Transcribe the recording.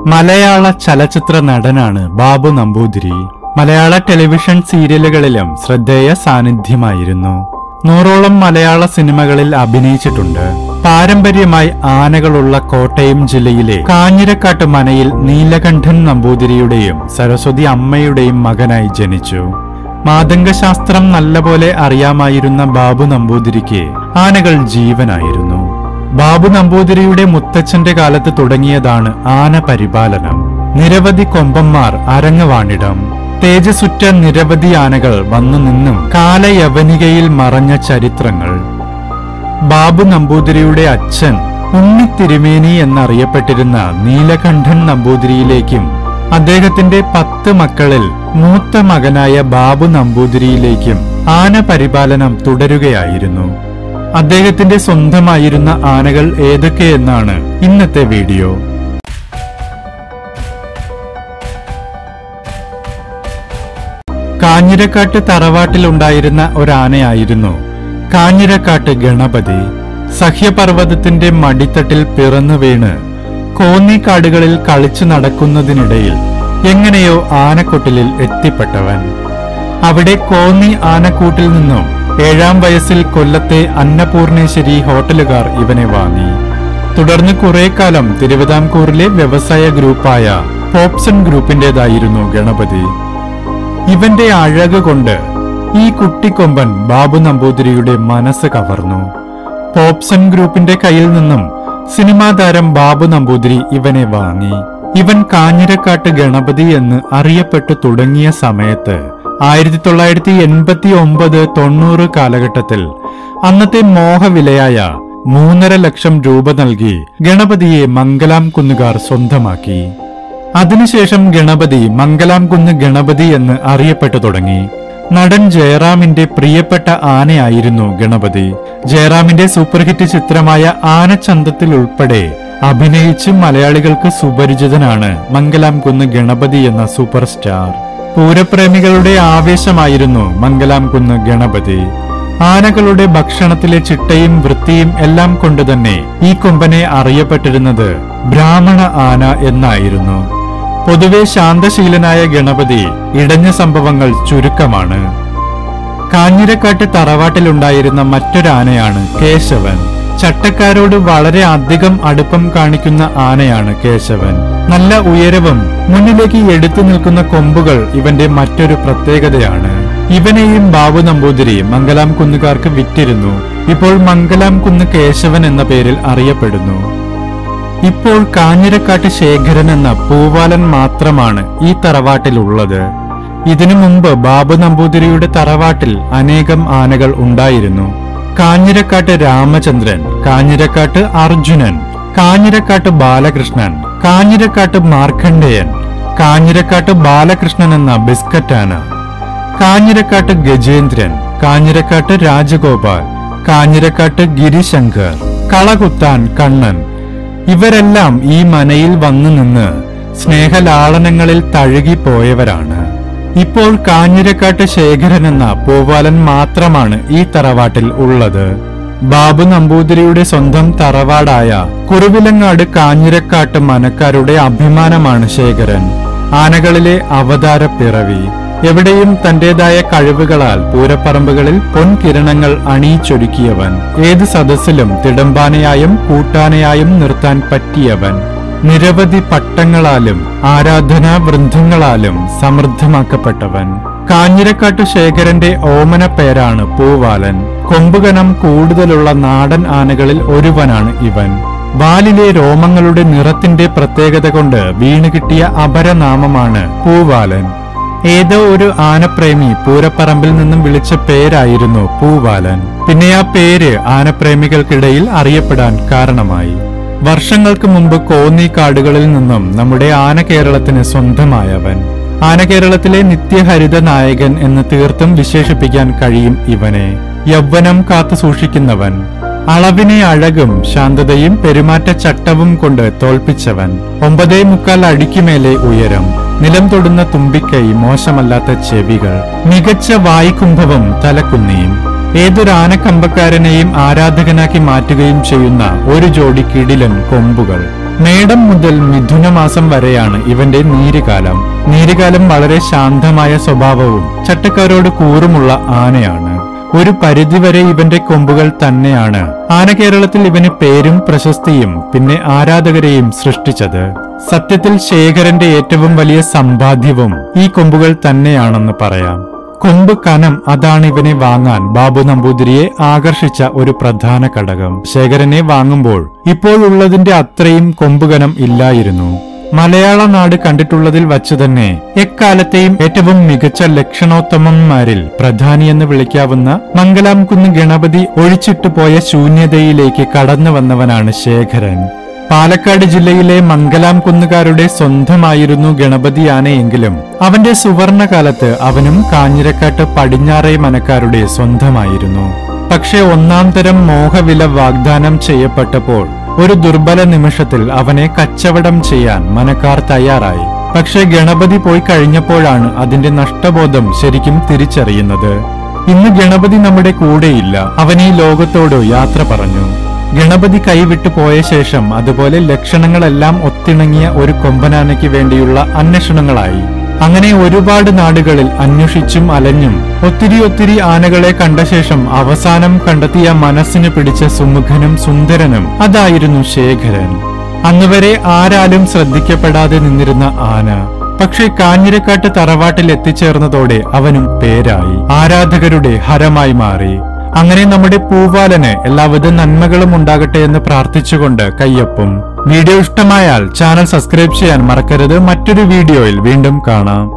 മലയാള ചലച്ചിത്ര നടനാണ് ബാബു നമ്പൂതിരി മലയാള ടെലിവിഷൻ സീരിയലുകളിലും ശ്രദ്ധേയ സാന്നിധ്യമായിരുന്നു നൂറോളം മലയാള സിനിമകളിൽ അഭിനയിച്ചിട്ടുണ്ട് പാരമ്പര്യമായി ആനകളുള്ള കോട്ടയം ജില്ലയിലെ കാഞ്ഞിരക്കാട്ട് മനയിൽ നീലകണ്ഠൻ നമ്പൂതിരിയുടെയും സരസ്വതി അമ്മയുടെയും മകനായി ജനിച്ചു മാതംഗശാസ്ത്രം നല്ലപോലെ അറിയാമായിരുന്ന ബാബു നമ്പൂതിരിക്ക് ആനകൾ ജീവനായിരുന്നു ബാബു നമ്പൂതിരിയുടെ മുത്തച്ഛന്റെ കാലത്ത് തുടങ്ങിയതാണ് ആന പരിപാലനം നിരവധി കൊമ്പന്മാർ അരങ്ങവാണിടം തേജസുറ്റ നിരവധി ആനകൾ വന്നു നിന്നും കാലയവനികയിൽ മറഞ്ഞ ചരിത്രങ്ങൾ ബാബു നമ്പൂതിരിയുടെ അച്ഛൻ ഉണ്ണിത്തിരുമേനി എന്നറിയപ്പെട്ടിരുന്ന നീലകണ്ഠൻ നമ്പൂതിരിയിലേക്കും അദ്ദേഹത്തിന്റെ പത്ത് മക്കളിൽ മൂത്ത മകനായ ബാബു നമ്പൂതിരിയിലേക്കും ആന പരിപാലനം തുടരുകയായിരുന്നു അദ്ദേഹത്തിന്റെ സ്വന്തമായിരുന്ന ആനകൾ ഏതൊക്കെയെന്നാണ് ഇന്നത്തെ വീഡിയോ കാഞ്ഞിരക്കാട്ട് തറവാട്ടിലുണ്ടായിരുന്ന ഒരാനയായിരുന്നു കാഞ്ഞിരക്കാട്ട് ഗണപതി സഹ്യപർവ്വതത്തിന്റെ മടിത്തട്ടിൽ പിറന്നു വീണ് കോന്നിക്കാടുകളിൽ കളിച്ചു നടക്കുന്നതിനിടയിൽ എങ്ങനെയോ ആനക്കൊട്ടിലിൽ എത്തിപ്പെട്ടവൻ അവിടെ കോന്നി ആനക്കൂട്ടിൽ നിന്നും ഏഴാം വയസ്സിൽ കൊല്ലത്തെ അന്നപൂർണേശ്വരി ഹോട്ടലുകാർ ഇവനെ വാങ്ങി തുടർന്ന് കുറെ കാലം തിരുവിതാംകൂറിലെ വ്യവസായ ഗ്രൂപ്പായ പോപ്സൺ ഗ്രൂപ്പിന്റേതായിരുന്നു ഗണപതി ഇവന്റെ അഴക് കൊണ്ട് ഈ കുട്ടിക്കൊമ്പൻ ബാബു നമ്പൂതിരിയുടെ മനസ്സ് കവർന്നു പോപ്സൺ ഗ്രൂപ്പിന്റെ കയ്യിൽ നിന്നും സിനിമാ താരം ബാബു നമ്പൂതിരി ഇവനെ വാങ്ങി ഇവൻ കാഞ്ഞിരക്കാട്ട് ഗണപതി എന്ന് അറിയപ്പെട്ടു തുടങ്ങിയ സമയത്ത് ആയിരത്തി തൊള്ളായിരത്തി എൺപത്തി ഒമ്പത് തൊണ്ണൂറ് കാലഘട്ടത്തിൽ അന്നത്തെ മോഹവിലയായ മൂന്നര ലക്ഷം രൂപ നൽകി ഗണപതിയെ മംഗലാം കുന്നുകാർ സ്വന്തമാക്കി അതിനുശേഷം ഗണപതി മംഗലാം കുന്ന് ഗണപതി എന്ന് അറിയപ്പെട്ടു തുടങ്ങി നടൻ ജയറാമിന്റെ പ്രിയപ്പെട്ട ആനയായിരുന്നു ഗണപതി ജയറാമിന്റെ സൂപ്പർ ഹിറ്റ് ചിത്രമായ ആനച്ചന്തത്തിൽ ഉൾപ്പെടെ അഭിനയിച്ച് മലയാളികൾക്ക് സുപരിചിതനാണ് മംഗലാം കുന്ന് ഗണപതി എന്ന സൂപ്പർ സ്റ്റാർ പൂരപ്രേമികളുടെ ആവേശമായിരുന്നു മംഗലാം കുന്ന് ഗണപതി ആനകളുടെ ഭക്ഷണത്തിലെ ചിട്ടയും വൃത്തിയും എല്ലാം കൊണ്ടുതന്നെ ഈ കൊമ്പനെ അറിയപ്പെട്ടിരുന്നത് ബ്രാഹ്മണ ആന എന്നായിരുന്നു പൊതുവെ ശാന്തശീലനായ ഗണപതി ഇടഞ്ഞ സംഭവങ്ങൾ ചുരുക്കമാണ് കാഞ്ഞിരക്കാട്ട് തറവാട്ടിലുണ്ടായിരുന്ന മറ്റൊരാനയാണ് കേശവൻ ചട്ടക്കാരോട് വളരെ അധികം അടുപ്പം കാണിക്കുന്ന ആനയാണ് കേശവൻ നല്ല ഉയരവും മുന്നിലേക്ക് എടുത്തു നിൽക്കുന്ന കൊമ്പുകൾ ഇവന്റെ മറ്റൊരു പ്രത്യേകതയാണ് ഇവനെയും ബാബു നമ്പൂതിരി മംഗലാം കുന്നുകാർക്ക് വിറ്റിരുന്നു ഇപ്പോൾ മംഗലാം കുന്ന് കേശവൻ എന്ന പേരിൽ അറിയപ്പെടുന്നു ഇപ്പോൾ കാഞ്ഞിരക്കാട്ട് ശേഖരൻ എന്ന പൂവാലൻ മാത്രമാണ് ഈ തറവാട്ടിലുള്ളത് ഇതിനു മുമ്പ് ബാബു നമ്പൂതിരിയുടെ തറവാട്ടിൽ അനേകം ആനകൾ ഉണ്ടായിരുന്നു കാഞ്ഞിരക്കാട്ട് രാമചന്ദ്രൻ കാഞ്ഞിരക്കാട്ട് അർജുനൻ കാഞ്ഞിരക്കാട്ട് ബാലകൃഷ്ണൻ കാഞ്ഞിരക്കാട്ട് മാർക്കണ്ഡേയൻ കാഞ്ഞിരക്കാട്ട് ബാലകൃഷ്ണൻ എന്ന ബിസ്ക്കറ്റാന കാഞ്ഞിരക്കാട്ട് ഗജേന്ദ്രൻ കാഞ്ഞിരക്കാട്ട് രാജഗോപാൽ കാഞ്ഞിരക്കാട്ട് ഗിരിശങ്കർ കളകുത്താൻ കണ്ണൻ ഇവരെല്ലാം ഈ മനയിൽ വന്നു നിന്ന് സ്നേഹലാളനങ്ങളിൽ തഴുകിപ്പോയവരാണ് ഇപ്പോൾ കാഞ്ഞിരക്കാട്ട് ശേഖരൻ എന്ന പൂവാലൻ മാത്രമാണ് ഈ തറവാട്ടിൽ ഉള്ളത് ബാബു നമ്പൂതിരിയുടെ സ്വന്തം തറവാടായ കുറുവിലങ്ങാട് കാഞ്ഞിരക്കാട്ട് മനക്കാരുടെ അഭിമാനമാണ് ശേഖരൻ ആനകളിലെ അവതാര പിറവി എവിടെയും തന്റേതായ കഴിവുകളാൽ പൂരപ്പറമ്പുകളിൽ പൊൻകിരണങ്ങൾ അണിയിച്ചൊരുക്കിയവൻ ഏത് സദസ്സിലും തിടമ്പാനയായും കൂട്ടാനയായും നിർത്താൻ പറ്റിയവൻ നിരവധി പട്ടങ്ങളാലും ആരാധനാ വൃന്ദങ്ങളാലും സമൃദ്ധമാക്കപ്പെട്ടവൻ കാഞ്ഞിരക്കാട്ടു ശേഖരന്റെ ഓമന പേരാണ് പൂവാലൻ കൊമ്പുകനം കൂടുതലുള്ള നാടൻ ആനകളിൽ ഒരുവനാണ് ഇവൻ വാലിലെ രോമങ്ങളുടെ നിറത്തിന്റെ പ്രത്യേകത കൊണ്ട് വീണുകിട്ടിയ അപരനാമമാണ് പൂവാലൻ ഏതോ ഒരു ആനപ്രേമി പൂരപ്പറമ്പിൽ നിന്നും വിളിച്ച പേരായിരുന്നു പൂവാലൻ പിന്നെ ആ പേര് ആനപ്രേമികൾക്കിടയിൽ അറിയപ്പെടാൻ കാരണമായി വർഷങ്ങൾക്ക് മുമ്പ് കോന്നി കാടുകളിൽ നിന്നും നമ്മുടെ ആന കേരളത്തിന് സ്വന്തമായവൻ ആന കേരളത്തിലെ നിത്യഹരിത നായകൻ എന്ന് തീർത്തും വിശേഷിപ്പിക്കാൻ കഴിയും ഇവനെ യൗവനം കാത്തു സൂക്ഷിക്കുന്നവൻ അളവിനെ അഴകും ശാന്തതയും പെരുമാറ്റച്ചട്ടവും കൊണ്ട് തോൽപ്പിച്ചവൻ ഒമ്പതേ മുക്കാൽ അടിക്കുമേലെ ഉയരം നിലം തൊടുന്ന തുമ്പിക്കൈ മോശമല്ലാത്ത ചെവികൾ മികച്ച വായ്ക്കുംഭവും തലക്കുന്നിയും ഏതൊരു ആനക്കമ്പക്കാരനെയും ആരാധകനാക്കി മാറ്റുകയും ചെയ്യുന്ന ഒരു ജോഡി കിടിലൻ കൊമ്പുകൾ മേടം മുതൽ മിഥുനമാസം വരെയാണ് ഇവന്റെ നീരുകാലം നീരുകാലം വളരെ ശാന്തമായ സ്വഭാവവും ചട്ടക്കാരോട് കൂറുമുള്ള ആനയാണ് ഒരു പരിധിവരെ ഇവന്റെ കൊമ്പുകൾ തന്നെയാണ് ആന കേരളത്തിൽ ഇവന് പേരും പ്രശസ്തിയും പിന്നെ ആരാധകരെയും സൃഷ്ടിച്ചത് സത്യത്തിൽ ശേഖരന്റെ ഏറ്റവും വലിയ സമ്പാദ്യവും ഈ കൊമ്പുകൾ തന്നെയാണെന്ന് പറയാം കൊമ്പ് കനം അതാണ് ഇവനെ വാങ്ങാൻ ബാബു നമ്പൂതിരിയെ ആകർഷിച്ച ഒരു പ്രധാന ഘടകം ശേഖരനെ വാങ്ങുമ്പോൾ ഇപ്പോഴുള്ളതിന്റെ അത്രയും കൊമ്പുകനം ഇല്ലായിരുന്നു മലയാള നാട് കണ്ടിട്ടുള്ളതിൽ വച്ചു തന്നെ എക്കാലത്തെയും ഏറ്റവും മികച്ച ലക്ഷണോത്തമന്മാരിൽ പ്രധാനിയെന്ന് വിളിക്കാവുന്ന മംഗലാം കുന്ന് ഗണപതി ഒഴിച്ചിട്ടു പോയ ശൂന്യതയിലേക്ക് കടന്നു വന്നവനാണ് ശേഖരൻ പാലക്കാട് ജില്ലയിലെ മംഗലാം കുന്നുകാരുടെ സ്വന്തമായിരുന്നു ഗണപതി ആനയെങ്കിലും അവന്റെ സുവർണകാലത്ത് അവനും കാഞ്ഞിരക്കാട്ട് പടിഞ്ഞാറേ മനക്കാരുടെ സ്വന്തമായിരുന്നു പക്ഷെ ഒന്നാം തരം മോഹവില വാഗ്ദാനം ചെയ്യപ്പെട്ടപ്പോൾ ഒരു ദുർബല നിമിഷത്തിൽ അവനെ കച്ചവടം ചെയ്യാൻ മനക്കാർ തയ്യാറായി പക്ഷെ ഗണപതി പോയി കഴിഞ്ഞപ്പോഴാണ് അതിന്റെ നഷ്ടബോധം ശരിക്കും തിരിച്ചറിയുന്നത് ഇന്ന് ഗണപതി നമ്മുടെ കൂടെയില്ല അവൻ ഈ ലോകത്തോട് യാത്ര പറഞ്ഞു ഗണപതി കൈവിട്ടു പോയ ശേഷം അതുപോലെ ലക്ഷണങ്ങളെല്ലാം ഒത്തിണങ്ങിയ ഒരു കൊമ്പനാനയ്ക്ക് വേണ്ടിയുള്ള അന്വേഷണങ്ങളായി അങ്ങനെ ഒരുപാട് നാടുകളിൽ അന്വേഷിച്ചും അലഞ്ഞും ഒത്തിരി ഒത്തിരി ആനകളെ കണ്ട ശേഷം അവസാനം കണ്ടെത്തിയ മനസ്സിന് പിടിച്ച സുമുഖനും സുന്ദരനും അതായിരുന്നു ശേഖരൻ അന്നുവരെ ആരാലും ശ്രദ്ധിക്കപ്പെടാതെ നിന്നിരുന്ന ആന പക്ഷേ കാഞ്ഞിരക്കാട്ട് തറവാട്ടിൽ എത്തിച്ചേർന്നതോടെ അവനും പേരായി ആരാധകരുടെ ഹരമായി മാറി അങ്ങനെ നമ്മുടെ പൂവാലന് എല്ലാവിധ നന്മകളും ഉണ്ടാകട്ടെ എന്ന് പ്രാർത്ഥിച്ചുകൊണ്ട് കയ്യൊപ്പും വീഡിയോ ഇഷ്ടമായാൽ ചാനൽ സബ്സ്ക്രൈബ് ചെയ്യാൻ മറക്കരുത് മറ്റൊരു വീഡിയോയിൽ വീണ്ടും കാണാം